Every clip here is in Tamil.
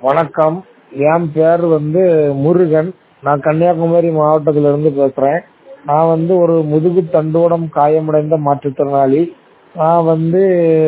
வணக்கம் என் பேர் வந்து முருகன் நான் கன்னியாகுமரி மாவட்டத்துல இருந்து பேசுறேன் நான் வந்து ஒரு முதுகு தண்டுவடம் காயமடைந்த மாற்றுத்திறனாளி நான் வந்து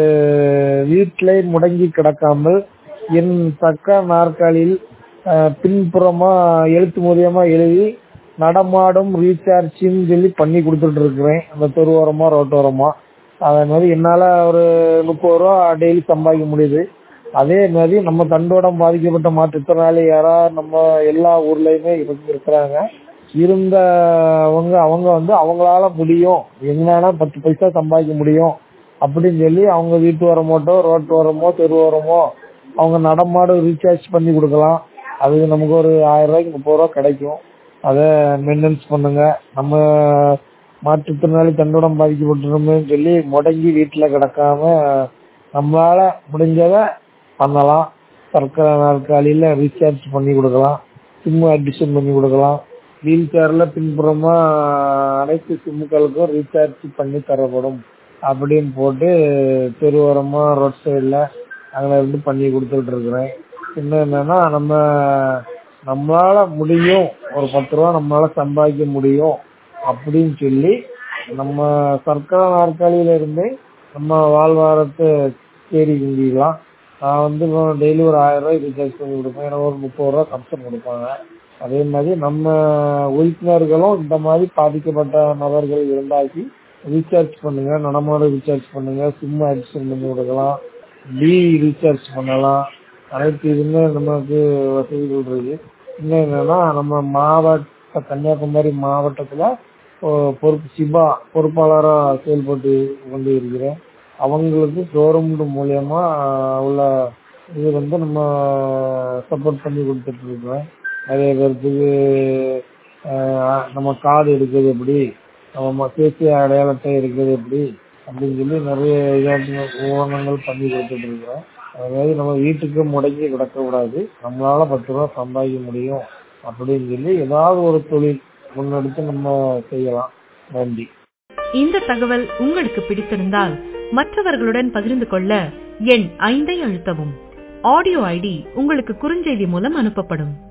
வீட்டிலே முடங்கி கிடக்காமல் என் பக்க நாற்காலியில் அஹ், பின்புறமா எழுத்து மூலியமா எழுதி நடமாடும் ரீசார்ஜ்னு சொல்லி பண்ணி கொடுத்துட்டு இருக்கிறேன் அந்த தெருவோரமா ரோட்டோரமா அதே மாதிரி என்னால ஒரு முப்பது ரூபா டெய்லி சம்பாதிக்க முடியுது அதே மாதிரி நம்ம தண்டோடம் பாதிக்கப்பட்ட மாற்றுத்திறனாளி யாராவது நம்ம எல்லா ஊர்லயுமே இருந்து இருக்கிறாங்க இருந்தவங்க அவங்க வந்து அவங்களால முடியும் எங்களால பத்து பைசா சம்பாதிக்க முடியும் அப்படின்னு சொல்லி அவங்க வீட்டு ஓரமோட்டோ ரோட்டு ஓரமோ தெரு ஓரமோ அவங்க நடமாடு ரீசார்ஜ் பண்ணி கொடுக்கலாம் அது நமக்கு ஒரு ஆயிரம் ரூபாய்க்கு முப்பது ரூபா கிடைக்கும் அதை மெயின்டெனன்ஸ் பண்ணுங்க நம்ம மாற்றுத்திறனாளி தண்டோடம் பாதிக்கப்பட்டிருமே சொல்லி முடங்கி வீட்டில் கிடக்காம நம்மளால முடிஞ்சதை பண்ணலாம் சர்க்கரை நாற்காலியில் ரீசார்ஜ் பண்ணி கொடுக்கலாம் சிம்மு அடிஷன் பண்ணி கொடுக்கலாம் வீல் சேரில் பின்புறமா அனைத்து சிம்முகளுக்கும் ரீசார்ஜ் பண்ணி தரப்படும் அப்படின்னு போட்டு தெருவோரமா ரோட் சைடில் அதில் இருந்து பண்ணி கொடுத்துட்டு இருக்கிறேன் இன்னும் என்னன்னா நம்ம நம்மளால முடியும் ஒரு பத்து ரூபா நம்மளால சம்பாதிக்க முடியும் அப்படின்னு சொல்லி நம்ம சர்க்கரை நாற்காலியில இருந்து நம்ம வாழ்வாரத்தை தேடி குந்திக்கலாம் நான் வந்து டெய்லி ஒரு ஆயிரம் ரூபாய் ரீசார்ஜ் பண்ணி கொடுப்பேன் எனக்கு ஒரு முப்பது ரூபா கமிஷன் கொடுப்பாங்க அதே மாதிரி நம்ம உறுப்பினர்களும் இந்த மாதிரி பாதிக்கப்பட்ட நபர்கள் இருந்தாக்கி ரீசார்ஜ் பண்ணுங்க நடமாடு ரீசார்ஜ் பண்ணுங்க சிம் அடிஷன் பண்ணி கொடுக்கலாம் டி ரீசார்ஜ் பண்ணலாம் அனைத்து இதுமே நமக்கு வசதிகள் இருக்கு இன்னும் என்னன்னா நம்ம மாவட்ட கன்னியாகுமரி மாவட்டத்துல ஒ- பொறுப்பு சிபா பொறுப்பாளரா செயல்பட்டு கொண்டு இருக்கிறேன் அவங்களுக்கு கவர்மெண்ட் மூலியமா உள்ள இது வந்து நம்ம சப்போர்ட் பண்ணி கொடுத்துட்டு இருக்கோம் நிறைய பேர்த்துக்கு அஹ், நம்ம கார்டு எடுக்கிறது எப்படி நம்ம தேசிய அடையாள அட்டை எடுக்கிறது எப்படி அப்படின்னு சொல்லி நிறைய இதாட்டு உபகரணங்கள் பண்ணி கொடுத்துட்டு இருக்கிறோம் அது மாதிரி நம்ம வீட்டுக்கு முடங்கி கிடக்கக்கூடாது நம்மளால பத்து ரூபா சம்பாதிக்க முடியும் அப்படின்னு சொல்லி ஏதாவது ஒரு தொழில் முன்னெடுத்து நம்ம செய்யலாம் நன்றி இந்த தகவல் உங்களுக்கு பிடித்திருந்தால் மற்றவர்களுடன் பகிர்ந்து கொள்ள எண் ஐந்தை அழுத்தவும் ஆடியோ ஐடி உங்களுக்கு குறுஞ்செய்தி மூலம் அனுப்பப்படும்